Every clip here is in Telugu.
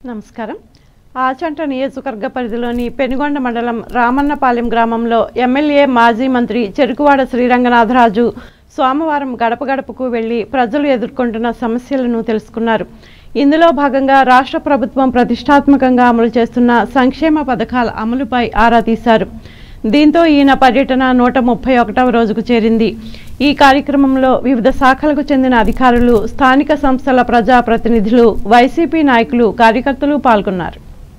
నమస్కారం ఆచంట నియోజకవర్గ పరిధిలోని పెనుగొండ మండలం రామన్నపాలెం గ్రామంలో ఎమ్మెల్యే మాజీ మంత్రి చెరుకువాడ శ్రీరంగనాథరాజు సోమవారం గడప గడపకు వెళ్లి ప్రజలు ఎదుర్కొంటున్న సమస్యలను తెలుసుకున్నారు ఇందులో భాగంగా రాష్ట్ర ప్రభుత్వం ప్రతిష్టాత్మకంగా అమలు చేస్తున్న సంక్షేమ పథకాల అమలుపై ఆరా తీశారు దీంతో ఈయన పర్యటన నూట ముప్పై ఒకటవ రోజుకు చేరింది ఈ కార్యక్రమంలో వివిధ శాఖలకు చెందిన అధికారులు స్థానిక సంస్థల ప్రజాప్రతినిధులు వైసీపీ నాయకులు కార్యకర్తలు పాల్గొన్నారు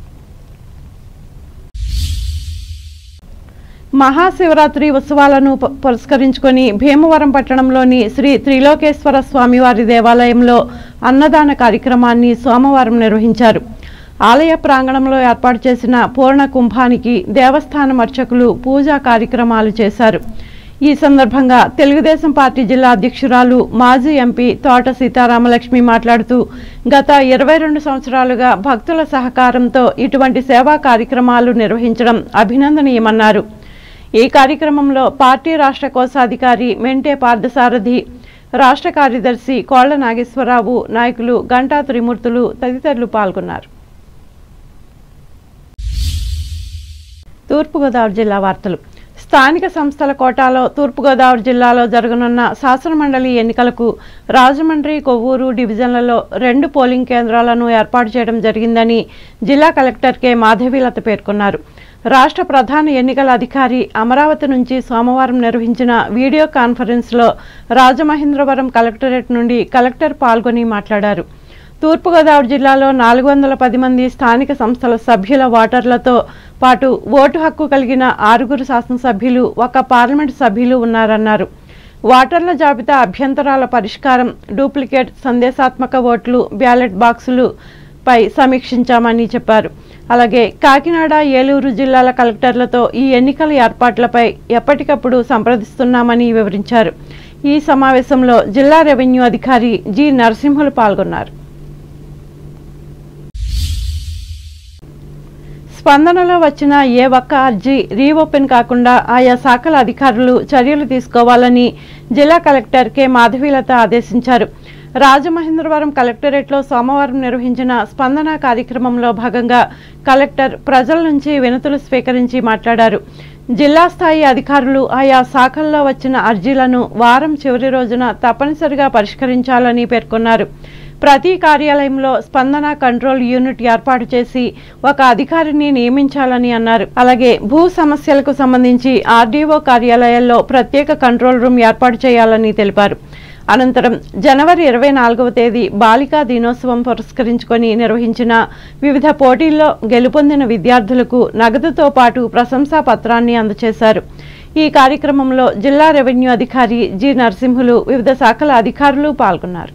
మహాశివరాత్రి ఉత్సవాలను పు- పురస్కరించుకొని భీమవరం పట్టణంలోని శ్రీ త్రిలోకేశ్వర స్వామివారి దేవాలయంలో అన్నదాన కార్యక్రమాన్ని సోమవారం నిర్వహించారు ఆలయ ప్రాంగణంలో ఏర్పాటు చేసిన పూర్ణ కుంభానికి దేవస్థానం అర్చకులు పూజా కార్యక్రమాలు చేశారు ఈ సందర్భంగా తెలుగుదేశం పార్టీ జిల్లా అధ్యక్షురాలు మాజీ ఎంపీ తోట సీతారామలక్ష్మి మాట్లాడుతూ గత ఇరవై రెండు సంవత్సరాలుగా భక్తుల సహకారంతో ఇటువంటి సేవా కార్యక్రమాలు నిర్వహించడం అభినందనీయమన్నారు ఈ కార్యక్రమంలో పార్టీ రాష్ట్ర కోశాధికారి మెంటే పార్థసారథి రాష్ట్ర కార్యదర్శి కోళ్ల నాగేశ్వరరావు నాయకులు గంటా త్రిమూర్తులు తదితరులు పాల్గొన్నారు తూర్పుగోదావరి జిల్లా వార్తలు స్థానిక సంస్థల కోటాలో తూర్పుగోదావరి జిల్లాలో జరగనున్న శాసనమండలి ఎన్నికలకు రాజమండ్రి కొవ్వూరు డివిజన్లలో రెండు పోలింగ్ కేంద్రాలను ఏర్పాటు చేయడం జరిగిందని జిల్లా కలెక్టర్ కె మాధవీలత పేర్కొన్నారు రాష్ట్ర ప్రధాన ఎన్నికల అధికారి అమరావతి నుంచి సోమవారం నిర్వహించిన వీడియో కాన్ఫరెన్స్లో రాజమహేంద్రవరం కలెక్టరేట్ నుండి కలెక్టర్ పాల్గొని మాట్లాడారు తూర్పుగోదావరి జిల్లాలో నాలుగు వందల పది మంది స్థానిక సంస్థల సభ్యుల ఓటర్లతో పాటు ఓటు హక్కు కలిగిన ఆరుగురు శాసనసభ్యులు ఒక పార్లమెంట్ సభ్యులు ఉన్నారన్నారు ఓటర్ల జాబితా అభ్యంతరాల పరిష్కారం డూప్లికేట్ సందేశాత్మక ఓట్లు బ్యాలెట్ బాక్సులు పై సమీక్షించామని చెప్పారు అలాగే కాకినాడ ఏలూరు జిల్లాల కలెక్టర్లతో ఈ ఎన్నికల ఏర్పాట్లపై ఎప్పటికప్పుడు సంప్రదిస్తున్నామని వివరించారు ఈ సమావేశంలో జిల్లా రెవెన్యూ అధికారి జి నరసింహులు పాల్గొన్నారు స్పందనలో వచ్చిన ఏ ఒక్క అర్జీ రీఓపెన్ కాకుండా ఆయా శాఖల అధికారులు చర్యలు తీసుకోవాలని జిల్లా కలెక్టర్ కె మాధవీలత ఆదేశించారు రాజమహేంద్రవరం కలెక్టరేట్లో సోమవారం నిర్వహించిన స్పందన కార్యక్రమంలో భాగంగా కలెక్టర్ ప్రజల నుంచి వినతులు స్వీకరించి మాట్లాడారు జిల్లా స్థాయి అధికారులు ఆయా శాఖల్లో వచ్చిన అర్జీలను వారం చివరి రోజున తప్పనిసరిగా పరిష్కరించాలని పేర్కొన్నారు ప్రతి కార్యాలయంలో స్పందన కంట్రోల్ యూనిట్ ఏర్పాటు చేసి ఒక అధికారిని నియమించాలని అన్నారు అలాగే భూ సమస్యలకు సంబంధించి ఆర్డీఓ కార్యాలయాల్లో ప్రత్యేక కంట్రోల్ రూమ్ ఏర్పాటు చేయాలని తెలిపారు అనంతరం జనవరి ఇరవై నాలుగవ తేదీ బాలికా దినోత్సవం పురస్కరించుకొని నిర్వహించిన వివిధ పోటీల్లో గెలుపొందిన విద్యార్థులకు నగదుతో పాటు ప్రశంసా పత్రాన్ని అందజేశారు ఈ కార్యక్రమంలో జిల్లా రెవెన్యూ అధికారి జి నరసింహులు వివిధ శాఖల అధికారులు పాల్గొన్నారు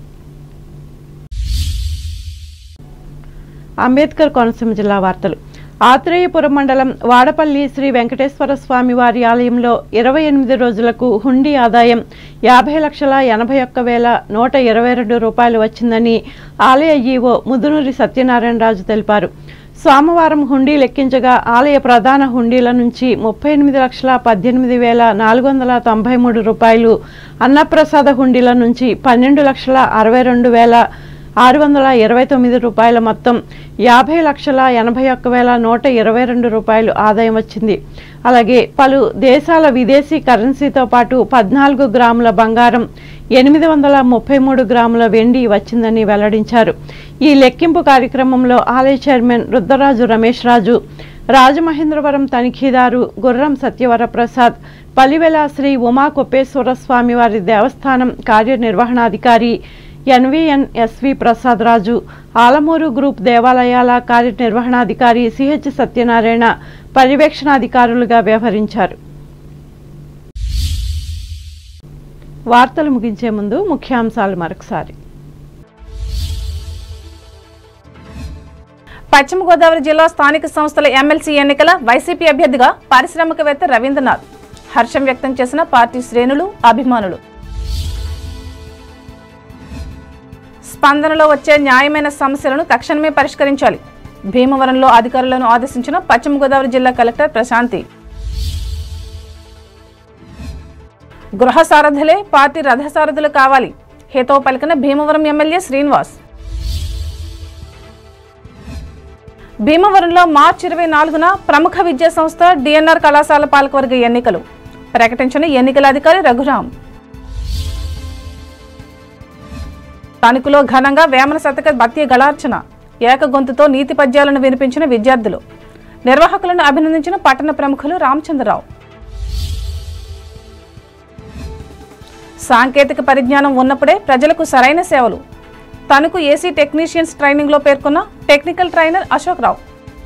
అంబేద్కర్ కోనసీమ జిల్లా వార్తలు ఆత్రేయపురం మండలం వాడపల్లి శ్రీ వెంకటేశ్వర స్వామి వారి ఆలయంలో ఇరవై ఎనిమిది రోజులకు హుండీ ఆదాయం యాభై లక్షల ఎనభై ఒక్క వేల నూట ఇరవై రెండు రూపాయలు వచ్చిందని ఆలయ ఈవో ముదునూరి సత్యనారాయణరాజు తెలిపారు సోమవారం హుండీ లెక్కించగా ఆలయ ప్రధాన హుండీల నుంచి ముప్పై ఎనిమిది లక్షల పద్దెనిమిది వేల నాలుగు వందల తొంభై మూడు రూపాయలు అన్నప్రసాద హుండీల నుంచి పన్నెండు లక్షల అరవై రెండు వేల ఆరు వందల ఇరవై తొమ్మిది రూపాయల మొత్తం యాభై లక్షల ఎనభై ఒక్క వేల నూట ఇరవై రెండు రూపాయలు ఆదాయం వచ్చింది అలాగే పలు దేశాల విదేశీ కరెన్సీతో పాటు పద్నాలుగు గ్రాముల బంగారం ఎనిమిది వందల ముప్పై మూడు గ్రాముల వెండి వచ్చిందని వెల్లడించారు ఈ లెక్కింపు కార్యక్రమంలో ఆలయ చైర్మన్ రుద్రరాజు రమేష్ రాజు రాజమహేంద్రవరం తనిఖీదారు గుర్రం సత్యవర ప్రసాద్ పలివెల శ్రీ ఉమా కొప్పేశ్వర స్వామి వారి దేవస్థానం కార్యనిర్వహణాధికారి NVN SV Prasad Raju Alamuru group దేవాలయాల కార్యనిర్వహణాధికారి సిహెచ్ సత్యనారాయణ పర్యవేక్షణాధికారులుగా వ్యవహరించారు వార్తలు ముగించే ముందు ముఖ్యాంశాలు మరొకసారి పశ్చిమ గోదావరి జిల్లా స్థానిక సంస్థల ఎమ్మెల్సీ ఎన్నికల వైసీపీ అభ్యర్థిగా పారిశ్రామికవేత్త రవీంద్రనాథ్ హర్షం వ్యక్తం చేసిన పార్టీ శ్రేణులు అభిమానులు స్పందనలో వచ్చే న్యాయమైన సమస్యలను తక్షణమే పరిష్కరించాలి భీమవరంలో అధికారులను ఆదేశించిన పశ్చిమ గోదావరి జిల్లా కలెక్టర్ ప్రశాంతి గృహ సారథులే పార్టీ రథసారథులు కావాలి హేతో పలికిన భీమవరం ఎమ్మెల్యే శ్రీనివాస్ భీమవరంలో మార్చి ఇరవై నాలుగున ప్రముఖ విద్యా సంస్థ డిఎన్ఆర్ కళాశాల పాలకవర్గ ఎన్నికలు ప్రకటించిన ఎన్నికల అధికారి రఘురాం స్థానికులో ఘనంగా వేమన శతక భక్తి గళార్చన ఏకగొంతుతో నీతి పద్యాలను వినిపించిన విద్యార్థులు నిర్వాహకులను అభినందించిన పట్టణ ప్రముఖులు రామచంద్రరావు సాంకేతిక పరిజ్ఞానం ఉన్నప్పుడే ప్రజలకు సరైన సేవలు తణుకు ఏసీ టెక్నీషియన్స్ ట్రైనింగ్లో పేర్కొన్న technical trainer Ashok Rao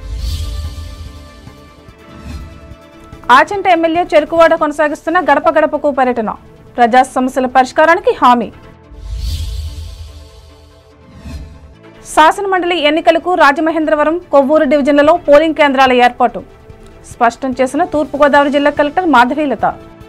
Achanta MLA Cherukuvada కొనసాగిస్తున్న గడప గడపకు పర్యటన ప్రజా సమస్యల పరిష్కారానికి హామీ శాసనమండలి ఎన్నికలకు రాజమహేంద్రవరం కొవ్వూరు డివిజన్లలో పోలింగ్ కేంద్రాల ఏర్పాటు స్పష్టం చేసిన తూర్పుగోదావరి జిల్లా కలెక్టర్ మాధవీలత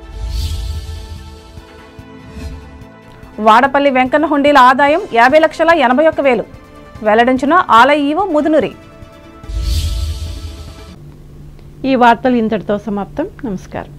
వాడపల్లి వెంకన్న హుండీల ఆదాయం యాభై లక్షల ఎనభై ఒక్క వేలు వెల్లడించిన ఆలయ ఈవో ముదునూరి ఈ వార్తలు ఇంతటితో సమాప్తం నమస్కారం